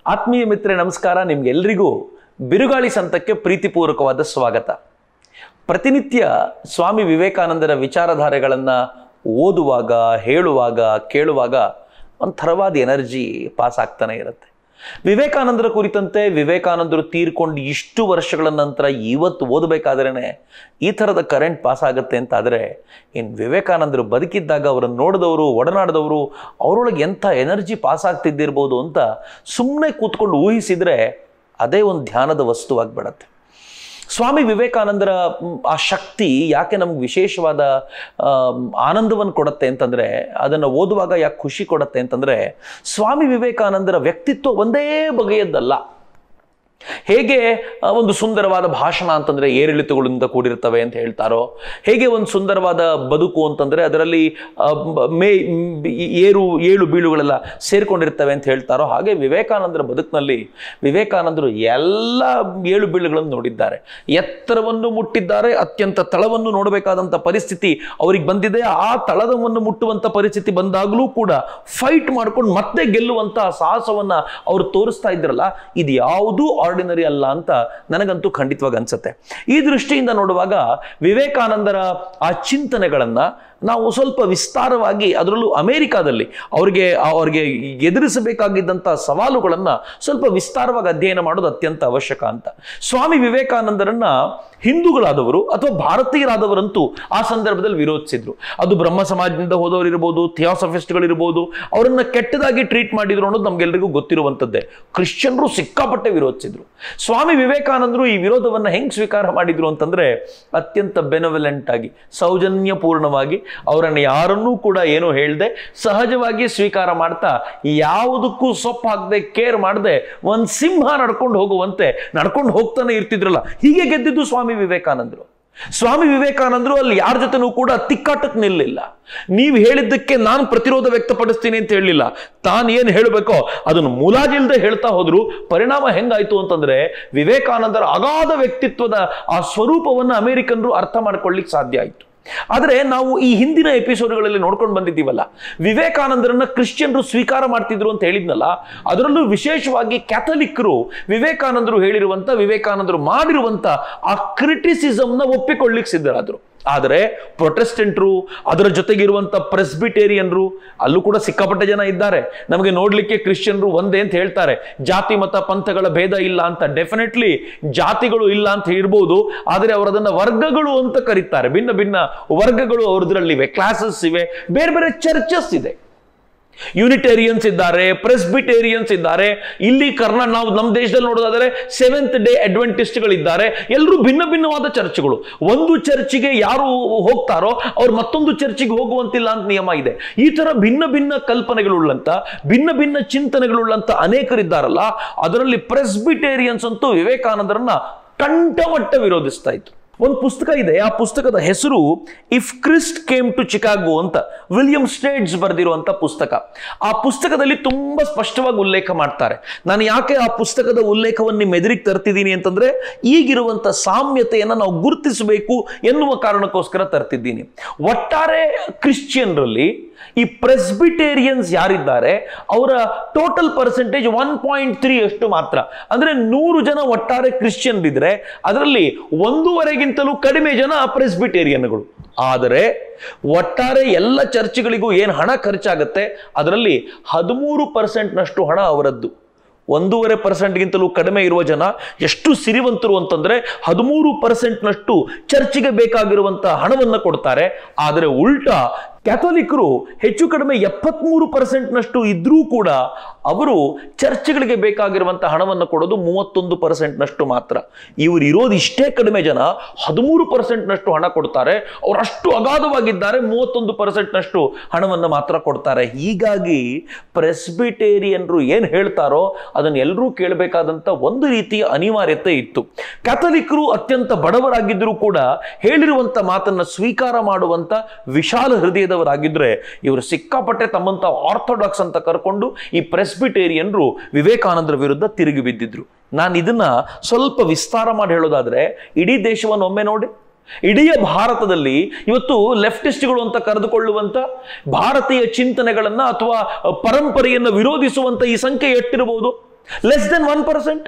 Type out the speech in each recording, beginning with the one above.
ಆತ್ಮೀಯ ಮಿತ್ರೆ ನಮಸ್ಕಾರ ನಿಮ್ಗೆಲ್ರಿಗೂ ಬಿರುಗಾಳಿ ಸಂತಕ್ಕೆ ಪ್ರೀತಿಪೂರ್ವಕವಾದ ಸ್ವಾಗತ ಪ್ರತಿನಿತ್ಯ ಸ್ವಾಮಿ ವಿವೇಕಾನಂದರ ವಿಚಾರಧಾರೆಗಳನ್ನು ಓದುವಾಗ ಹೇಳುವಾಗ ಕೇಳುವಾಗ ಒಂಥರವಾದ ಎನರ್ಜಿ ಪಾಸ್ ಆಗ್ತಾನೆ ಇರುತ್ತೆ ವಿವೇಕಾನಂದರ ಕುರಿತಂತೆ ವಿವೇಕಾನಂದರು ತೀರ್ಕೊಂಡು ಇಷ್ಟು ವರ್ಷಗಳ ನಂತರ ಇವತ್ತು ಓದಬೇಕಾದ್ರೇ ಈ ಥರದ ಕರೆಂಟ್ ಪಾಸ್ ಆಗುತ್ತೆ ಅಂತ ಆದರೆ ಇನ್ನು ವಿವೇಕಾನಂದರು ಬದುಕಿದ್ದಾಗ ಅವರನ್ನು ನೋಡಿದವರು ಒಡನಾಡಿದವರು ಅವರೊಳಗೆ ಎಂಥ ಎನರ್ಜಿ ಪಾಸ್ ಆಗ್ತಿದ್ದಿರ್ಬೋದು ಅಂತ ಸುಮ್ಮನೆ ಕೂತ್ಕೊಂಡು ಊಹಿಸಿದರೆ ಅದೇ ಒಂದು ಧ್ಯಾನದ ವಸ್ತುವಾಗಿ ಬಿಡತ್ತೆ ಸ್ವಾಮಿ ವಿವೇಕಾನಂದರ ಮ್, ಆ ಶಕ್ತಿ ಯಾಕೆ ನಮ್ಗೆ ವಿಶೇಷವಾದ ಆನಂದವನ್ನು ಕೊಡುತ್ತೆ ಅಂತಂದರೆ ಅದನ್ನು ಓದುವಾಗ ಯಾಕೆ ಖುಷಿ ಕೊಡುತ್ತೆ ಅಂತಂದರೆ ಸ್ವಾಮಿ ವಿವೇಕಾನಂದರ ವ್ಯಕ್ತಿತ್ವ ಒಂದೇ ಬಗೆಯದ್ದಲ್ಲ ಹೇಗೆ ಆ, ಒಂದು ಸುಂದರವಾದ ಭಾಷಣ ಅಂತಂದರೆ ಏರಿಳಿತಗಳಿಂದ ಕೂಡಿರ್ತವೆ ಅಂತ ಹೇಳ್ತಾರೋ ಹೇಗೆ ಒಂದು ಸುಂದರವಾದ ಬದುಕು ಅಂತಂದರೆ ಅದರಲ್ಲಿ ಆ, ಬ- ಮೇ ಮ್, ಈ- ಏರು ಏಳು ಬೀಳುಗಳೆಲ್ಲ ಸೇರ್ಕೊಂಡಿರ್ತವೆ ಅಂತ ಹೇಳ್ತಾರೋ ಹಾಗೆ ವಿವೇಕಾನಂದರ ಬದುಕಿನಲ್ಲಿ ವಿವೇಕಾನಂದರು ಎಲ್ಲ ಏಳು ಬೀಳುಗಳನ್ನು ನೋಡಿದ್ದಾರೆ ಎತ್ತರವನ್ನು ಮುಟ್ಟಿದ್ದಾರೆ ಅತ್ಯಂತ ತಳವನ್ನು ನೋಡಬೇಕಾದಂಥ ಪರಿಸ್ಥಿತಿ ಅವ್ರಿಗೆ ಬಂದಿದೆ ಆ ತಳದವನ್ನು ಮುಟ್ಟುವಂಥ ಪರಿಸ್ಥಿತಿ ಬಂದಾಗಲೂ ಕೂಡ ಫೈಟ್ ಮಾಡ್ಕೊಂಡು ಮತ್ತೆ ಗೆಲ್ಲುವಂಥ ಸಾಹಸವನ್ನ ಅವರು ತೋರಿಸ್ತಾ ಇದ್ರಲ್ಲ ಇದು ಯಾವುದೂ ಆರ್ಡಿನರಿ ಅಲ್ಲ ಅಂತ ನನಗಂತೂ ಖಂಡಿತವಾಗಿ ಅನ್ಸುತ್ತೆ ಈ ದೃಷ್ಟಿಯಿಂದ ನೋಡುವಾಗ ವಿವೇಕಾನಂದರ ಆ ಚಿಂತನೆಗಳನ್ನ ನಾವು ಸ್ವಲ್ಪ ವಿಸ್ತಾರವಾಗಿ ಅದರಲ್ಲೂ ಅಮೆರಿಕಾದಲ್ಲಿ ಅವ್ರಿಗೆ ಅವ್ರಿಗೆ ಎದುರಿಸಬೇಕಾಗಿದ್ದಂಥ ಸವಾಲುಗಳನ್ನು ಸ್ವಲ್ಪ ವಿಸ್ತಾರವಾಗಿ ಅಧ್ಯಯನ ಮಾಡೋದು ಅತ್ಯಂತ ಅವಶ್ಯಕ ಅಂತ ಸ್ವಾಮಿ ವಿವೇಕಾನಂದರನ್ನ ಹಿಂದೂಗಳಾದವರು ಅಥವಾ ಭಾರತೀಯರಾದವರಂತೂ ಆ ಸಂದರ್ಭದಲ್ಲಿ ವಿರೋಧಿಸಿದ್ರು ಅದು ಬ್ರಹ್ಮ ಸಮಾಜದಿಂದ ಹೋದವರು ಇರ್ಬೋದು ಥಿಯಾಸಫಿಸ್ಟ್ಗಳಿರ್ಬೋದು ಅವರನ್ನ ಕೆಟ್ಟದಾಗಿ ಟ್ರೀಟ್ ಮಾಡಿದ್ರು ಅನ್ನೋದು ನಮ್ಗೆಲ್ರಿಗೂ ಗೊತ್ತಿರುವಂಥದ್ದೇ ಕ್ರಿಶ್ಚಿಯನ್ರು ಸಿಕ್ಕಾಪಟ್ಟೆ ವಿರೋಧಿಸಿದ್ರು ಸ್ವಾಮಿ ವಿವೇಕಾನಂದರು ಈ ವಿರೋಧವನ್ನು ಹೆಂಗ್ ಸ್ವೀಕಾರ ಮಾಡಿದ್ರು ಅಂತಂದ್ರೆ ಅತ್ಯಂತ ಬೆನವಲೆಂಟ್ ಆಗಿ ಸೌಜನ್ಯಪೂರ್ಣವಾಗಿ ಅವರನ್ನು ಯಾರನ್ನೂ ಕೂಡ ಏನು ಹೇಳ್ದೆ ಸಹಜವಾಗಿ ಸ್ವೀಕಾರ ಮಾಡ್ತಾ ಯಾವುದಕ್ಕೂ ಸೊಪ್ಪು ಹಾಕದೆ ಕೇರ್ ಮಾಡದೆ ಒಂದು ಸಿಂಹ ನಡ್ಕೊಂಡು ಹೋಗುವಂತೆ ನಡ್ಕೊಂಡು ಹೋಗ್ತಾನೆ ಇರ್ತಿದ್ರಲ್ಲ ಹೀಗೆ ಗೆದ್ದಿದ್ದು ಸ್ವಾಮಿ ವಿವೇಕಾನಂದರು ಸ್ವಾಮಿ ವಿವೇಕಾನಂದರು ಅಲ್ಲಿ ಯಾರ ಜೊತೆನೂ ಕೂಡ ತಿಕ್ಕಾಟಕ್ಕೆ ನಿಲ್ಲಿಲ್ಲ ನೀವು ಹೇಳಿದ್ದಕ್ಕೆ ನಾನು ಪ್ರತಿರೋಧ ವ್ಯಕ್ತಪಡಿಸ್ತೀನಿ ಅಂತ ಹೇಳಲಿಲ್ಲ ತಾನು ಏನು ಹೇಳಬೇಕೋ ಅದನ್ನು ಮುಲಾಜಿಲ್ದೆ ಹೇಳ್ತಾ ಹೋದ್ರು ಪರಿಣಾಮ ಹೆಂಗಾಯ್ತು ಅಂತಂದ್ರೆ ವಿವೇಕಾನಂದರ ಅಗಾಧ ವ್ಯಕ್ತಿತ್ವದ ಆ ಸ್ವರೂಪವನ್ನು ಅಮೆರಿಕನ್ರು ಅರ್ಥ ಮಾಡ್ಕೊಳ್ಳಿಕ್ಕೆ ಸಾಧ್ಯ ಆಯಿತು ಆದರೆ ನಾವು ಈ ಹಿಂದಿನ ಎಪಿಸೋಡ್ಗಳಲ್ಲಿ ನೋಡ್ಕೊಂಡು ಬಂದಿದ್ದೀವಲ್ಲ ವಿವೇಕಾನಂದರನ್ನ ಕ್ರಿಶ್ಚಿಯನ್ರು ಸ್ವೀಕಾರ ಮಾಡ್ತಿದ್ರು ಅಂತ ಹೇಳಿದ್ನಲ್ಲ ಅದರಲ್ಲೂ ವಿಶೇಷವಾಗಿ ಕ್ಯಾಥಲಿಕ್ರು ವಿವೇಕಾನಂದರು ಹೇಳಿರುವಂತ ವಿವೇಕಾನಂದರು ಮಾಡಿರುವಂತ ಆ ಕ್ರಿಟಿಸಿಸಮ್ನ ಒಪ್ಪಿಕೊಳ್ಳಿಕ್ಕೆ ಸಿದ್ಧರಾದರು ಆದರೆ ಪ್ರೊಟೆಸ್ಟೆಂಟ್ರು ಅದರ ಜೊತೆಗಿರುವಂಥ ಪ್ರೆಸ್ಬಿಟೇರಿಯನ್ರು ಅಲ್ಲೂ ಕೂಡ ಸಿಕ್ಕಾಪಟ್ಟೆ ಜನ ಇದ್ದಾರೆ ನಮಗೆ ನೋಡ್ಲಿಕ್ಕೆ ಕ್ರಿಶ್ಚಿಯನ್ರು ಒಂದೇ ಅಂತ ಹೇಳ್ತಾರೆ ಜಾತಿ ಮತ ಪಂಥಗಳ ಭೇದ ಇಲ್ಲ ಅಂತ ಡೆಫಿನೆಟ್ಲಿ ಜಾತಿಗಳು ಇಲ್ಲ ಅಂತ ಇರ್ಬೋದು ಆದರೆ ಅವರು ಅದನ್ನ ವರ್ಗಗಳು ಅಂತ ಕರೀತಾರೆ ಭಿನ್ನ ಭಿನ್ನ ವರ್ಗಗಳು ಅವ್ರದ್ರಲ್ಲಿವೆ ಕ್ಲಾಸಸ್ ಇವೆ ಬೇರೆ ಬೇರೆ ಚರ್ಚಸ್ ಇದೆ ಯೂನಿಟೇರಿಯನ್ಸ್ ಇದ್ದಾರೆ ಪ್ರೆಸ್ಬಿಟೇರಿಯನ್ಸ್ ಇದ್ದಾರೆ ಇಲ್ಲಿ ಕರ್ನಾಟಕ ನಾವು ನಮ್ಮ ದೇಶದಲ್ಲಿ ನೋಡೋದಾದ್ರೆ ಸೆವೆಂತ್ ಡೇ ಅಡ್ವೆಂಟಿಸ್ಟ್ಗಳಿದ್ದಾರೆ ಎಲ್ಲರೂ ಭಿನ್ನ ಭಿನ್ನವಾದ ಚರ್ಚ್ಗಳು ಒಂದು ಚರ್ಚಿಗೆ ಯಾರು ಹೋಗ್ತಾರೋ ಅವ್ರು ಮತ್ತೊಂದು ಚರ್ಚಿಗೆ ಹೋಗುವಂತಿಲ್ಲ ಅಂತ ನಿಯಮ ಇದೆ ಈ ತರ ಭಿನ್ನ ಭಿನ್ನ ಕಲ್ಪನೆಗಳುಳ್ಳಂತ ಭಿನ್ನ ಭಿನ್ನ ಚಿಂತನೆಗಳುಳ್ಳಂತ ಅನೇಕರಿದ್ದಾರಲ್ಲ ಅದರಲ್ಲಿ ಪ್ರೆಸ್ಬಿಟೇರಿಯನ್ಸ್ ಅಂತೂ ವಿವೇಕಾನಂದರನ್ನ ಕಂಠಮಟ್ಟ ವಿರೋಧಿಸ್ತಾ ಇತ್ತು ಒಂದು ಪುಸ್ತಕ ಇದೆ ಆ ಪುಸ್ತಕದ ಹೆಸರು if Christ came to Chicago ಅಂತ ವಿಲಿಯಂ ಸ್ಟೇಟ್ಸ್ ಬರೆದಿರುವಂತ ಪುಸ್ತಕ ಆ ಪುಸ್ತಕದಲ್ಲಿ ತುಂಬಾ ಸ್ಪಷ್ಟವಾಗಿ ಉಲ್ಲೇಖ ಮಾಡ್ತಾರೆ ನಾನು ಯಾಕೆ ಆ ಪುಸ್ತಕದ ಉಲ್ಲೇಖವನ್ನು ನಿಮ್ಮ ಎದುರಿಗೆ ತರ್ತಿದ್ದೀನಿ ಅಂತಂದ್ರೆ ಈಗಿರುವಂತ ಸಾಮ್ಯತೆಯನ್ನು ನಾವು ಗುರುತಿಸಬೇಕು ಎನ್ನುವ ಕಾರಣಕ್ಕೋಸ್ಕರ ತರ್ತಿದ್ದೀನಿ ಒಟ್ಟಾರೆ ಕ್ರಿಶ್ಚಿಯನ್ರಲ್ಲಿ ಈ ಪ್ರೆಸ್ಬಿಟೇರಿಯನ್ಸ್ ಯಾರಿದ್ದಾರೆ ಅವರ total percentage one point three ಅಷ್ಟು ಮಾತ್ರ ಅಂದ್ರೆ ನೂರು ಜನ ಒಟ್ಟಾರೆ ಕ್ರಿಶ್ಚಿಯನ್ ಇದ್ರೆ ಅದರಲ್ಲಿ ಒಂದೂವರೆಗಿಂತಲೂ ಕಡಿಮೆ ಜನ ಪ್ರೆಸ್ಬಿಟೇರಿಯನ್ಗಳು ಆದರೆ ಒಟ್ಟಾರೆ ಎಲ್ಲ ಚರ್ಚ್ಗಳಿಗೂ ಏನು ಹಣ ಖರ್ಚಾಗುತ್ತೆ ಅದರಲ್ಲಿ ಹದಿಮೂರು ಪರ್ಸೆಂಟ್ನಷ್ಟು ಹಣ ಅವರದ್ದು ಒಂದೂವರೆ ಪರ್ಸೆಂಟ್ಗಿಂತಲೂ ಕಡಿಮೆ ಇರುವ ಜನ ಎಷ್ಟು ಸಿರಿವಂತರು ಅಂತಂದ್ರೆ ಹದಿಮೂರು ಪರ್ಸೆಂಟ್ನಷ್ಟು ಚರ್ಚಿಗೆ ಬೇಕಾಗಿರುವಂತ ಹಣವನ್ನು ಕೊಡ್ತಾರೆ ಆದರೆ ಉಲ್ಟಾ ಕ್ಯಾಥೋಲಿಕರು ಹೆಚ್ಚು ಕಡಿಮೆ ಎಪ್ಪತ್ಮೂರು ಪರ್ಸೆಂಟ್ನಷ್ಟು ಇದ್ರೂ ಕೂಡ ಅವರು ಚರ್ಚ್ಗಳಿಗೆ ಬೇಕಾಗಿರುವಂಥ ಹಣವನ್ನು ಕೊಡೋದು ಮೂವತ್ತೊಂದು ಪರ್ಸೆಂಟ್ನಷ್ಟು ಮಾತ್ರ ಇವರು ಇರೋದು ಇಷ್ಟೇ ಕಡಿಮೆ ಜನ ಹದಿಮೂರು ಪರ್ಸೆಂಟ್ನಷ್ಟು ಹಣ ಕೊಡ್ತಾರೆ ಅವರು ಅಷ್ಟು ಅಗಾಧವಾಗಿದ್ದಾರೆ ಮೂವತ್ತೊಂದು ಪರ್ಸೆಂಟ್ನಷ್ಟು ಹಣವನ್ನು ಮಾತ್ರ ಕೊಡ್ತಾರೆ ಹೀಗಾಗಿ ಪ್ರೆಸ್ಬಿಟೇರಿಯನ್ರು ಏನು ಹೇಳ್ತಾರೋ ಅದನ್ನು ಎಲ್ಲರೂ ಕೇಳಬೇಕಾದಂಥ ಒಂದು ರೀತಿಯ ಅನಿವಾರ್ಯತೆ ಇತ್ತು ಕ್ಯಾಥಲಿಕರು ಅತ್ಯಂತ ಬಡವರಾಗಿದ್ದರೂ ಕೂಡ ಹೇಳಿರುವಂಥ ಮಾತನ್ನು ಸ್ವೀಕಾರ ಮಾಡುವಂಥ ವಿಶಾಲ ಹೃದಯದವರಾಗಿದ್ದರೆ ಇವರು ಸಿಕ್ಕಾಪಟ್ಟೆ ತಮ್ಮಂಥ ಆರ್ಥೋಡಾಕ್ಸ್ ಅಂತ ಕರ್ಕೊಂಡು ಈ ಪ್ರೆಸ್ಬಿಟೇರಿಯನ್ರು ವಿವೇಕಾನಂದರ ವಿರುದ್ಧ ತಿರುಗಿ ಬಿದ್ದಿದ್ರು ನಾನು ಇದನ್ನ ಸ್ವಲ್ಪ ವಿಸ್ತಾರ ಮಾಡಿ ಹೇಳೋದಾದ್ರೆ ಇಡೀ ದೇಶವನ್ನು ಒಮ್ಮೆ ನೋಡಿ ಇಡೀ ಭಾರತದಲ್ಲಿ ಇವತ್ತು ಲೆಫ್ಟಿಸ್ಟ್ಗಳು ಅಂತ ಕರೆದುಕೊಳ್ಳುವಂತ ಭಾರತೀಯ ಚಿಂತನೆಗಳನ್ನ ಅಥವಾ ಪರಂಪರೆಯನ್ನು ವಿರೋಧಿಸುವಂತ ಈ ಸಂಖ್ಯೆ ಎಷ್ಟಿರಬಹುದು less than one percent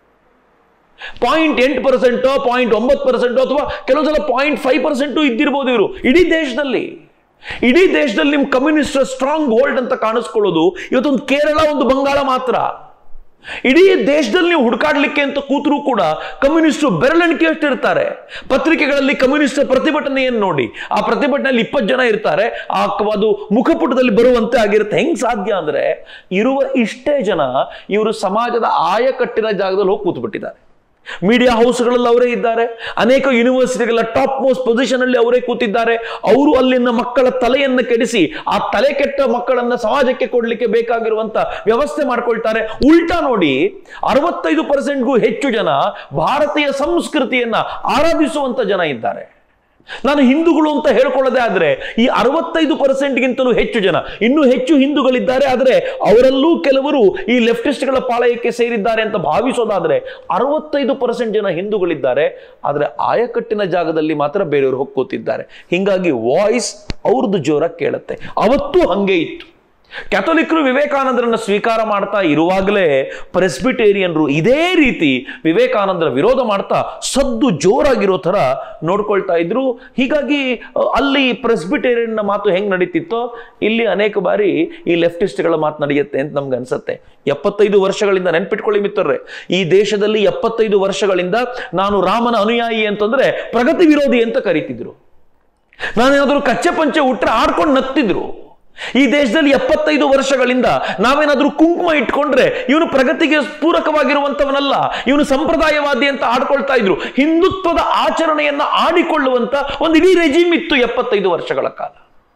point ಎಂಟು ಪರ್ಸೆಂಟೋ ಪಾಯಿಂಟ್ ಒಂಬತ್ತು ಪರ್ಸೆಂಟೋ ಅಥವಾ ಕೆಲವು ಸಲ ಪಾಯಿಂಟ್ ಫೈವ್ ಪರ್ಸೆಂಟು ಇದ್ದಿರ್ಬೋದು ಇವರು ಇಡೀ ದೇಶದಲ್ಲಿ ಇಡೀ ದೇಶದಲ್ಲಿ ನಿಮ್ಮ ಕಮ್ಯುನಿಸ್ಟ್ ಸ್ಟ್ರಾಂಗ್ ಹೋಲ್ಡ್ ಅಂತ ಕಾಣಿಸ್ಕೊಳ್ಳೋದು ಇವತ್ತೊಂದು ಕೇರಳ ಒಂದು ಬಂಗಾಳ ಮಾತ್ರ ಇಡೀ ದೇಶದಲ್ಲಿ ನೀವು ಹುಡುಕಾಡ್ಲಿಕ್ಕೆ ಅಂತ ಕೂತರೂ ಕೂಡ ಕಮ್ಯುನಿಸ್ಟರು ಬೆರಳೆಣಿಕೆಯಷ್ಟು ಇರ್ತಾರೆ ಪತ್ರಿಕೆಗಳಲ್ಲಿ ಕಮ್ಯುನಿಸ್ಟ್ ಪ್ರತಿಭಟನೆಯನ್ನು ನೋಡಿ ಆ ಪ್ರತಿಭಟನೆಯಲ್ಲಿ ಇಪ್ಪತ್ತು ಜನ ಇರ್ತಾರೆ ಆ ಕ- ಅದು ಮುಖಪುಟದಲ್ಲಿ ಬರುವಂತೆ ಆಗಿರುತ್ತೆ ಹೆಂಗ್ ಸಾಧ್ಯ ಅಂದ್ರೆ ಇರುವ ಇಷ್ಟೇ ಜನ ಇವರು ಸಮಾಜದ ಆಯಕಟ್ಟಿನ ಜಾಗದಲ್ಲಿ ಹೋಗಿ ಕೂತ್ಬಿಟ್ಟಿದ್ದಾರೆ ಮೀಡಿಯಾ ಹೌಸ್ಗಳಲ್ಲಿ ಅವರೇ ಇದ್ದಾರೆ ಅನೇಕ ಯೂನಿವರ್ಸಿಟಿಗಳ ಟಾಪ್ ಮೋಸ್ಟ್ ಪೊಸಿಷನ್ ಅಲ್ಲಿ ಅವರೇ ಕೂತಿದ್ದಾರೆ ಅವರು ಅಲ್ಲಿನ ಮಕ್ಕಳ ತಲೆಯನ್ನು ಕೆಡಿಸಿ ಆ ತಲೆ ಕೆಟ್ಟ ಮಕ್ಕಳನ್ನ ಸಮಾಜಕ್ಕೆ ಕೊಡ್ಲಿಕ್ಕೆ ಬೇಕಾಗಿರುವಂತ ವ್ಯವಸ್ಥೆ ಮಾಡ್ಕೊಳ್ತಾರೆ ಉಲ್ಟಾ ನೋಡಿ ಅರವತ್ತೈದು ಪರ್ಸೆಂಟ್ಗೂ ಹೆಚ್ಚು ಜನ ಭಾರತೀಯ ಸಂಸ್ಕೃತಿಯನ್ನ ಆರಾಧಿಸುವಂತ ಜನ ಇದ್ದಾರೆ ನಾನು ಹಿಂದೂಗಳು ಅಂತ ಹೇಳ್ಕೊಳ್ಳೋದೇ ಆದ್ರೆ ಈ ಅರವತ್ತೈದು ಪರ್ಸೆಂಟ್ಗಿಂತಲೂ ಹೆಚ್ಚು ಜನ ಇನ್ನೂ ಹೆಚ್ಚು ಹಿಂದೂಗಳಿದ್ದಾರೆ ಆದರೆ ಅವರಲ್ಲೂ ಕೆಲವರು ಈ ಲೆಫ್ಟಿಸ್ಟ್ಗಳ ಪಾಳಯಕ್ಕೆ ಸೇರಿದ್ದಾರೆ ಅಂತ ಭಾವಿಸೋದಾದ್ರೆ ಅರವತ್ತೈದು ಪರ್ಸೆಂಟ್ ಜನ ಹಿಂದೂಗಳಿದ್ದಾರೆ ಆದರೆ ಆಯಕಟ್ಟಿನ ಜಾಗದಲ್ಲಿ ಮಾತ್ರ ಬೇರೆಯವರು ಹೋಗಿ ಕೂತಿದ್ದಾರೆ ಹಿಂಗಾಗಿ ವಾಯ್ಸ್ ಅವ್ರದ್ದು ಜೋರಾಗಿ ಕೇಳುತ್ತೆ ಅವತ್ತೂ ಹಂಗೆ ಇತ್ತು ಕ್ಯಾಥೋಲಿಕರು ವಿವೇಕಾನಂದರನ್ನ ಸ್ವೀಕಾರ ಮಾಡ್ತಾ ಇರುವಾಗಲೇ ಪ್ರೆಸ್ಬಿಟೇರಿಯನ್ರು ಇದೇ ರೀತಿ ವಿವೇಕಾನಂದರ ವಿರೋಧ ಮಾಡ್ತಾ ಸದ್ದು ಜೋರಾಗಿರೋ ಥರ ನೋಡ್ಕೊಳ್ತಾ ಇದ್ರು ಹೀಗಾಗಿ ಅ, ಅಲ್ಲಿ ಪ್ರೆಸ್ಬಿಟೇರಿಯನ್ನ ಮಾತು ಹೆಂಗ್ ನಡೀತಿತ್ತೋ ಇಲ್ಲಿ ಅನೇಕ ಬಾರಿ ಈ ಲೆಫ್ಟಿಸ್ಟ್ಗಳ ಮಾತು ನಡೆಯುತ್ತೆ ಅಂತ ನಮ್ಗೆ ಅನ್ಸುತ್ತೆ ಎಪ್ಪತ್ತೈದು ವರ್ಷಗಳಿಂದ ನೆನ್ಪಿಟ್ಕೊಳ್ಳಿ ಮಿತ್ರರೇ ಈ ದೇಶದಲ್ಲಿ ಎಪ್ಪತ್ತೈದು ವರ್ಷಗಳಿಂದ ನಾನು ರಾಮನ ಅನುಯಾಯಿ ಅಂತಂದ್ರೆ ಪ್ರಗತಿ ವಿರೋಧಿ ಅಂತ ಕರೀತಿದ್ರು ನಾನೇನಾದ್ರೂ ಕಚ್ಚೆ ಪಂಚೆ ಉಟ್ರೆ ಆಡ್ಕೊಂಡು ನಗ್ತಿದ್ರು ಈ ದೇಶದಲ್ಲಿ ಎಪ್ಪತ್ತೈದು ವರ್ಷಗಳಿಂದ ನಾವೇನಾದ್ರೂ ಕುಂಕುಮ ಇಟ್ಕೊಂಡ್ರೆ ಇವನು ಪ್ರಗತಿಗೆ ಪೂರಕವಾಗಿರುವಂತವನಲ್ಲ ಇವನು ಸಂಪ್ರದಾಯವಾದಿ ಅಂತ ಆಡ್ಕೊಳ್ತಾ ಇದ್ರು ಹಿಂದುತ್ವದ ಆಚರಣೆಯನ್ನ ಆಡಿಕೊಳ್ಳುವಂತ ಒಂದು ಇಡೀ ರೆಜಿಮ್ ಇತ್ತು ಎಪ್ಪತ್ತೈದು ವರ್ಷಗಳ ಕಾಲ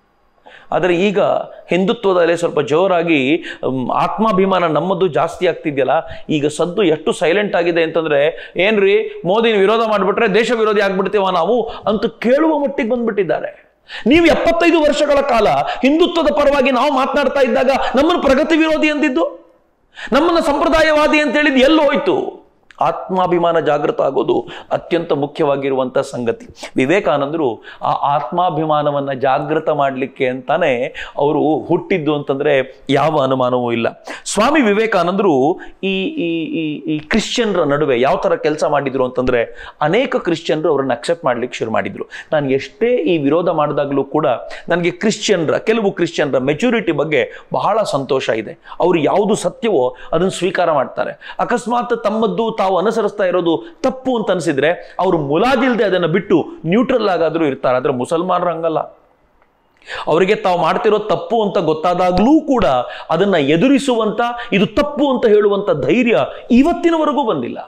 ಆದರೆ ಈಗ ಹಿಂದುತ್ವದಲ್ಲಿ ಸ್ವಲ್ಪ ಜೋರಾಗಿ ಮ್, ಆತ್ಮಾಭಿಮಾನ ನಮ್ಮದು ಜಾಸ್ತಿ ಆಗ್ತಿದೆಯಲ್ಲ ಈಗ ಸದ್ದು ಎಷ್ಟು ಸೈಲೆಂಟ್ ಆಗಿದೆ ಅಂತಂದ್ರೆ ಏನ್ರಿ ಮೋದಿನ ವಿರೋಧ ಮಾಡಿಬಿಟ್ರೆ ದೇಶ ವಿರೋಧಿ ಆಗ್ಬಿಡ್ತೀವ ನಾವು ಅಂತ ಕೇಳುವ ಮಟ್ಟಿಗೆ ಬಂದ್ಬಿಟ್ಟಿದ್ದಾರೆ ನೀವು ಎಪ್ಪತ್ತೈದು ವರ್ಷಗಳ ಕಾಲ ಹಿಂದುತ್ವದ ಪರವಾಗಿ ನಾವು ಮಾತನಾಡ್ತಾ ಇದ್ದಾಗ ನಮ್ಮನ್ನು ಪ್ರಗತಿ ವಿರೋಧಿ ಅಂದಿದ್ದು ನಮ್ಮನ್ನ ಸಂಪ್ರದಾಯವಾದಿ ಅಂತ ಹೇಳಿದ್ದು ಎಲ್ಲಿ ಹೋಯ್ತು ಆತ್ಮಾಭಿಮಾನ ಜಾಗೃತ ಆಗೋದು ಅತ್ಯಂತ ಮುಖ್ಯವಾಗಿರುವಂಥ ಸಂಗತಿ ವಿವೇಕಾನಂದರು ಆ ಆತ್ಮಾಭಿಮಾನವನ್ನ ಜಾಗೃತ ಮಾಡಲಿಕ್ಕೆ ಅಂತಾನೆ ಅವರು ಹುಟ್ಟಿದ್ದು ಅಂತಂದ್ರೆ ಯಾವ ಅನುಮಾನವೂ ಇಲ್ಲ ಸ್ವಾಮಿ ವಿವೇಕಾನಂದರು ಈ ಈ ಈ ಈ ಕ್ರಿಶ್ಚಿಯನ್ರ ನಡುವೆ ಯಾವ ಥರ ಕೆಲಸ ಮಾಡಿದ್ರು ಅಂತಂದ್ರೆ ಅನೇಕ ಕ್ರಿಶ್ಚಿಯನ್ರು ಅವರನ್ನು ಅಕ್ಸೆಪ್ಟ್ ಮಾಡ್ಲಿಕ್ಕೆ ಶುರು ಮಾಡಿದ್ರು ನಾನು ಎಷ್ಟೇ ಈ ವಿರೋಧ ಮಾಡಿದಾಗಲೂ ಕೂಡ ನನಗೆ ಕ್ರಿಶ್ಚಿಯನ್ರ ಕೆಲವು ಕ್ರಿಶ್ಚಿಯನ್ರ ಮೆಚುರಿಟಿ ಬಗ್ಗೆ ಬಹಳ ಸಂತೋಷ ಇದೆ ಅವರು ಯಾವುದು ಸತ್ಯವೋ ಅದನ್ನು ಸ್ವೀಕಾರ ಮಾಡ್ತಾರೆ ಅಕಸ್ಮಾತ್ ತಮ್ಮದ್ದು ತಾವು ಅನುಸರಿಸ್ತಾ ಇರೋದು ತಪ್ಪು ಅಂತ ಅನಿಸಿದ್ರೆ ಅವರು ಮುಲಾಜಿಲ್ದೆ ಅದನ್ನು ಬಿಟ್ಟು ನ್ಯೂಟ್ರಲ್ ಆಗಾದರೂ ಇರ್ತಾರೆ ಆದರೆ ಮುಸಲ್ಮಾನರು ಹಂಗಲ್ಲ ಅವರಿಗೆ ತಾವು ಮಾಡ್ತಿರೋ ತಪ್ಪು ಅಂತ ಗೊತ್ತಾದಾಗ್ಲೂ ಕೂಡ ಅದನ್ನ ಎದುರಿಸುವಂತ ಇದು ತಪ್ಪು ಅಂತ ಹೇಳುವಂತ ಧೈರ್ಯ ಇವತ್ತಿನವರೆಗೂ ಬಂದಿಲ್ಲ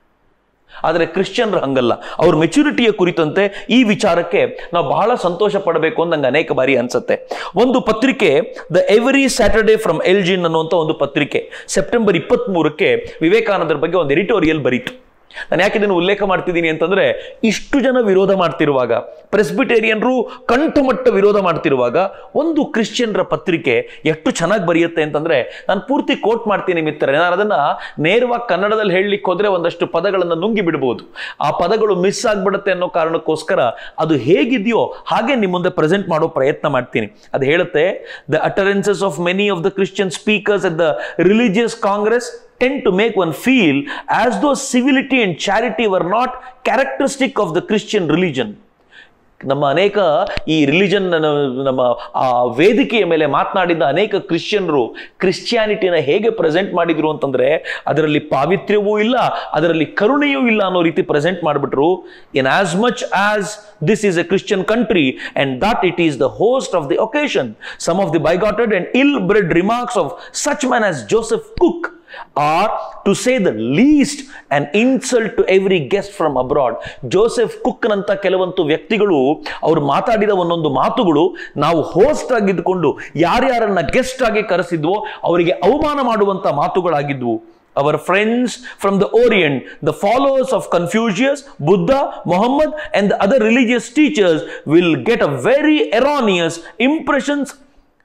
ಆದರೆ ಕ್ರಿಶ್ಚಿಯನ್ರು ಹಂಗಲ್ಲ ಅವ್ರ ಮೆಚುರಿಟಿಯ ಕುರಿತಂತೆ ಈ ವಿಚಾರಕ್ಕೆ ನಾವು ಬಹಳ ಸಂತೋಷ ಪಡಬೇಕು ಅಂತ ನಂಗೆ ಅನೇಕ ಬಾರಿ ಅನ್ಸುತ್ತೆ ಒಂದು ಪತ್ರಿಕೆ the every Saturday from Elgin ಅನ್ನುವಂಥ ಒಂದು ಪತ್ರಿಕೆ ಸೆಪ್ಟೆಂಬರ್ ಇಪ್ಪತ್ತ್ ಮೂರಕ್ಕೆ ವಿವೇಕಾನಂದರ ಬಗ್ಗೆ ಒಂದು ಎಡಿಟೋರಿಯಲ್ ಬರೀತು ನಾನು ಯಾಕೆ ಇದನ್ನು ಉಲ್ಲೇಖ ಮಾಡ್ತಿದ್ದೀನಿ ಅಂತಂದ್ರೆ ಇಷ್ಟು ಜನ ವಿರೋಧ ಮಾಡ್ತಿರುವಾಗ ಪ್ರೆಸ್ಬಿಟೇರಿಯನ್ರು ಕಂಠಮಟ್ಟ ವಿರೋಧ ಮಾಡ್ತಿರುವಾಗ ಒಂದು ಕ್ರಿಶ್ಚಿಯನ್ರ ಪತ್ರಿಕೆ ಎಷ್ಟು ಚೆನ್ನಾಗಿ ಬರೆಯುತ್ತೆ ಅಂತಂದ್ರೆ ನಾನು ಪೂರ್ತಿ ಕೋಟ್ ಮಾಡ್ತೀನಿ ಮಿತ್ರರೆ ನಾನು ಅದನ್ನ ನೇರವಾಗಿ ಕನ್ನಡದಲ್ಲಿ ಹೇಳಲಿಕ್ಕೆ ಹೋದ್ರೆ ಒಂದಷ್ಟು ಪದಗಳನ್ನು ನುಂಗಿ ಬಿಡ್ಬೋದು ಆ ಪದಗಳು ಮಿಸ್ ಆಗ್ಬಿಡುತ್ತೆ ಅನ್ನೋ ಕಾರಣಕ್ಕೋಸ್ಕರ ಅದು ಹೇಗಿದೆಯೋ ಹಾಗೆ ನಿಮ್ಮ ಮುಂದೆ ಪ್ರೆಸೆಂಟ್ ಮಾಡೋ ಪ್ರಯತ್ನ ಮಾಡ್ತೀನಿ ಅದು ಹೇಳುತ್ತೆ the utterances of many of the Christian speakers at the religious congress tend to make one feel as though civility and charity were not characteristic of the Christian religion. ನಮ್ಮ ಅನೇಕ ಈ ರಿಲಿಜನ್ ನಮ್ಮ ಆ ವೇದಿಕೆಯ ಮೇಲೆ ಮಾತನಾಡಿದ ಅನೇಕ ಕ್ರಿಶ್ಚಿಯನ್ರು ಕ್ರಿಶ್ಚಿಯಾನಿಟಿನ ಹೇಗೆ ಪ್ರೆಸೆಂಟ್ ಮಾಡಿದ್ರು ಅಂತಂದ್ರೆ ಅದರಲ್ಲಿ ಪಾವಿತ್ರ್ಯವೂ ಇಲ್ಲ ಅದರಲ್ಲಿ ಕರುಣೆಯೂ ಇಲ್ಲ ಅನ್ನೋ ರೀತಿ ಪ್ರೆಸೆಂಟ್ ಮಾಡಿಬಿಟ್ರು inasmuch as this is a Christian country and that it is the host of the occasion some of the bigoted and ill bred remarks of such man as Joseph Cook are to say the least and insult to every guest from abroad Joseph ಕುಕ್ನಂತ ಕೆಲವಂತು ವ್ಯಕ್ತಿಗಳು ಅವರು ಮಾತಾಡಿದ ಒಂದೊಂದು ಮಾತುಗಳು ನಾವು host ಆಗಿದ್ದುಕೊಂಡು ಯಾರ್ಯಾರನ್ನ guest ಆಗಿ ಕರೆಸಿದ್ವೋ ಅವರಿಗೆ ಅವಮಾನ ಮಾಡುವಂತ ಮಾತುಗಳಾಗಿದ್ವು our friends from the Orient the followers of Confucius Buddha Mohammed and other religious teachers will get a very erroneous impressions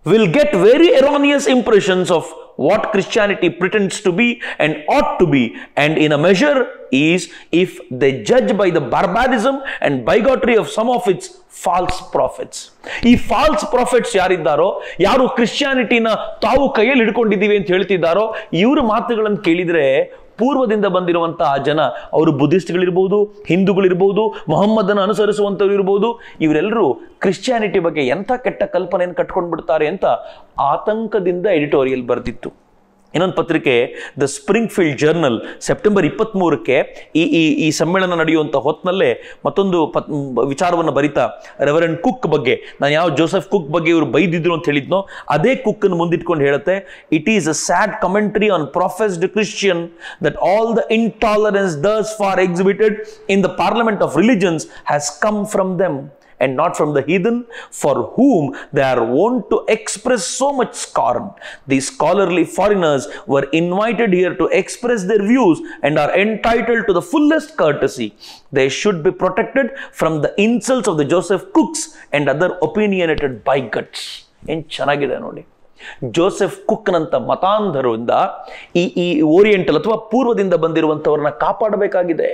will get very erroneous impressions of what Christianity pretends to be and ought to be, and in a measure is if they judge by the barbarism and bigotry of some of its false prophets ಈ false prophets ಯಾರಿದ್ದಾರೋ ಯಾರು ಕ್ರಿಶ್ಚಿಯಾನಿಟಿನ ತಾವು ಕೈಯಲ್ಲಿ ಹಿಡ್ಕೊಂಡಿದ್ದೀವಿ ಅಂತ ಹೇಳ್ತಿದ್ದಾರೋ ಇವ್ರ ಮಾತುಗಳನ್ನು ಕೇಳಿದ್ರೆ ಪೂರ್ವದಿಂದ ಬಂದಿರುವಂತಹ ಜನ ಅವರು ಬುದ್ಧಿಸ್ಟ್ಗಳಿರ್ಬೋದು ಹಿಂದೂಗಳಿರ್ಬೋದು ಮೊಹಮ್ಮದನ ಅನುಸರಿಸುವಂಥವ್ರು ಇರ್ಬೋದು ಇವರೆಲ್ಲರೂ ಕ್ರಿಶ್ಚಿಯಾನಿಟಿ ಬಗ್ಗೆ ಎಂಥ ಕೆಟ್ಟ ಕಲ್ಪನೆಯನ್ನು ಕಟ್ಕೊಂಡು ಬಿಡ್ತಾರೆ ಅಂತ ಆತಂಕದಿಂದ ಎಡಿಟೋರಿಯಲ್ ಬರೆದಿತ್ತು ಇನ್ನೊಂದು ಪತ್ರಿಕೆ the Springfield Journal September ಇಪ್ಪತ್ತ್ಮೂರಕ್ಕೆ ಈ ಈ ಈ ಸಮ್ಮೇಳನ ನಡೆಯುವಂಥ ಹೊತ್ತಿನಲ್ಲೇ ಮತ್ತೊಂದು ಪತ್ ವಿಚಾರವನ್ನು ಬರಿತಾ ರೆವರೆಂಡ್ ಕುಕ್ ಬಗ್ಗೆ ನಾನು ಯಾವ ಜೋಸೆಫ್ ಕುಕ್ ಬಗ್ಗೆ ಇವರು ಬೈದಿದ್ರು ಅಂತ ಹೇಳಿದ್ನೋ ಅದೇ ಕುಕ್ಕನ್ನು ಮುಂದಿಟ್ಕೊಂಡು ಹೇಳುತ್ತೆ it is a sad commentary on professed Christian that all the intolerance thus far exhibited in the parliament of religions has come from them and not from the heathen, for whom they are wont to express so much scorn. These scholarly foreigners were invited here to express their views and are entitled to the fullest courtesy. They should be protected from the insults of the Joseph Cooks and other opinionated bigots. ಏನ್ ಚೆನ್ನಾಗಿದೆ ನೋಡಿ Joseph ಕುಕ್ನಂತ ಮತಾಂಧರಿಂದ ಈ ಈ oriental ಅಥವಾ ಪೂರ್ವದಿಂದ ಬಂದಿರುವಂಥವ್ರನ್ನ ಕಾಪಾಡಬೇಕಾಗಿದೆ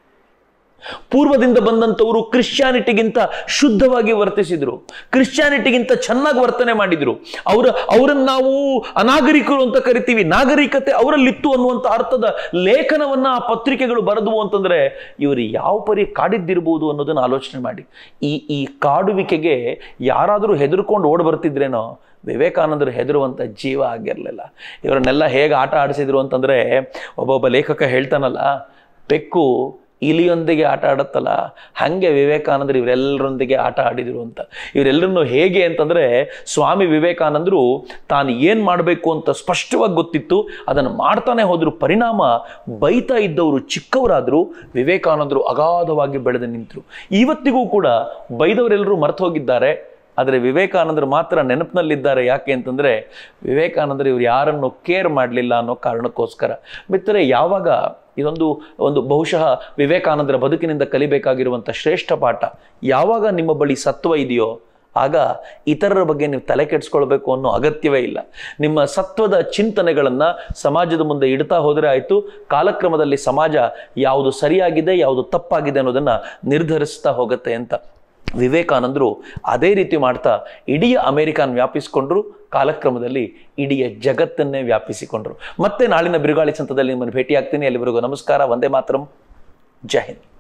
ಪೂರ್ವದಿಂದ ಬಂದಂಥವರು ಕ್ರಿಶ್ಚಿಯಾನಿಟಿಗಿಂತ ಶುದ್ಧವಾಗಿ ವರ್ತಿಸಿದ್ರು ಕ್ರಿಶ್ಚಿಯಾನಿಟಿಗಿಂತ ಚೆನ್ನಾಗಿ ವರ್ತನೆ ಮಾಡಿದ್ರು ಅವರ ಅವರನ್ನು ನಾವು ಅನಾಗರಿಕರು ಅಂತ ಕರಿತೀವಿ ನಾಗರಿಕತೆ ಅವರಲ್ಲಿತ್ತು ಅನ್ನುವಂಥ ಅರ್ಥದ ಲೇಖನವನ್ನ ಆ ಪತ್ರಿಕೆಗಳು ಬರೆದವು ಅಂತಂದ್ರೆ ಇವರು ಯಾವ ಪರಿ ಕಾಡಿದ್ದಿರ್ಬೋದು ಅನ್ನೋದನ್ನ ಆಲೋಚನೆ ಮಾಡಿ ಈ ಈ ಕಾಡುವಿಕೆಗೆ ಯಾರಾದರೂ ಹೆದರ್ಕೊಂಡು ಓಡ್ ಬರ್ತಿದ್ರೇನೋ ವಿವೇಕಾನಂದರು ಹೆದರುವಂಥ ಜೀವ ಆಗಿರಲಿಲ್ಲ ಇವರನ್ನೆಲ್ಲ ಹೇಗೆ ಆಟ ಆಡಿಸಿದ್ರು ಅಂತಂದರೆ ಒಬ್ಬೊಬ್ಬ ಲೇಖಕ ಹೇಳ್ತಾನಲ್ಲ ಬೆಕ್ಕು ಇಲಿಯೊಂದಿಗೆ ಆಟ ಆಡುತ್ತಲ್ಲ ಹಾಗೆ ವಿವೇಕಾನಂದರು ಇವರೆಲ್ಲರೊಂದಿಗೆ ಆಟ ಆಡಿದರು ಅಂತ ಇವರೆಲ್ಲರನ್ನು ಹೇಗೆ ಅಂತಂದರೆ ಸ್ವಾಮಿ ವಿವೇಕಾನಂದರು ತಾನು ಏನು ಮಾಡಬೇಕು ಅಂತ ಸ್ಪಷ್ಟವಾಗಿ ಗೊತ್ತಿತ್ತು ಅದನ್ನು ಮಾಡ್ತಾನೆ ಹೋದ್ರು ಪರಿಣಾಮ ಬೈತಾ ಇದ್ದವರು ಚಿಕ್ಕವರಾದರೂ ವಿವೇಕಾನಂದರು ಅಗಾಧವಾಗಿ ಬೆಳೆದು ನಿಂತರು ಇವತ್ತಿಗೂ ಕೂಡ ಬೈದವರೆಲ್ಲರೂ ಮರೆತು ಹೋಗಿದ್ದಾರೆ ಆದರೆ ವಿವೇಕಾನಂದರು ಮಾತ್ರ ನೆನಪಿನಲ್ಲಿದ್ದಾರೆ ಯಾಕೆ ಅಂತಂದರೆ ವಿವೇಕಾನಂದರು ಇವ್ರು ಯಾರನ್ನು ಕೇರ್ ಮಾಡಲಿಲ್ಲ ಅನ್ನೋ ಕಾರಣಕ್ಕೋಸ್ಕರ ಮಿತ್ರರೆ ಯಾವಾಗ ಇದೊಂದು ಒಂದು ಬಹುಶಃ ವಿವೇಕಾನಂದರ ಬದುಕಿನಿಂದ ಕಲಿಬೇಕಾಗಿರುವಂಥ ಶ್ರೇಷ್ಠ ಪಾಠ ಯಾವಾಗ ನಿಮ್ಮ ಬಳಿ ಸತ್ವ ಇದೆಯೋ ಆಗ ಇತರರ ಬಗ್ಗೆ ನೀವು ತಲೆ ಕೆಡಿಸ್ಕೊಳ್ಬೇಕು ಅನ್ನೋ ಅಗತ್ಯವೇ ಇಲ್ಲ ನಿಮ್ಮ ಸತ್ವದ ಚಿಂತನೆಗಳನ್ನು ಸಮಾಜದ ಮುಂದೆ ಇಡ್ತಾ ಹೋದರೆ ಆಯಿತು ಕಾಲಕ್ರಮದಲ್ಲಿ ಸಮಾಜ ಯಾವುದು ಸರಿಯಾಗಿದೆ ಯಾವುದು ತಪ್ಪಾಗಿದೆ ಅನ್ನೋದನ್ನು ನಿರ್ಧರಿಸ್ತಾ ಹೋಗುತ್ತೆ ಅಂತ ವಿವೇಕಾನಂದರು ಅದೇ ರೀತಿ ಮಾಡ್ತಾ ಇಡೀ ಅಮೆರಿಕಾನ್ ವ್ಯಾಪಿಸಿಕೊಂಡ್ರು ಕಾಲಕ್ರಮದಲ್ಲಿ ಇಡೀ ಜಗತ್ತನ್ನೇ ವ್ಯಾಪಿಸಿಕೊಂಡ್ರು ಮತ್ತೆ ನಾಳಿನ ಬಿರುಗಾಳಿ ಸಂತದಲ್ಲಿ ನಿಮ್ಮನ್ನು ಭೇಟಿಯಾಗ್ತೀನಿ ಅಲ್ಲಿವರೆಗೂ ನಮಸ್ಕಾರ ವಂದೇ ಮಾತರಂ ಜೈ ಹಿಂದ್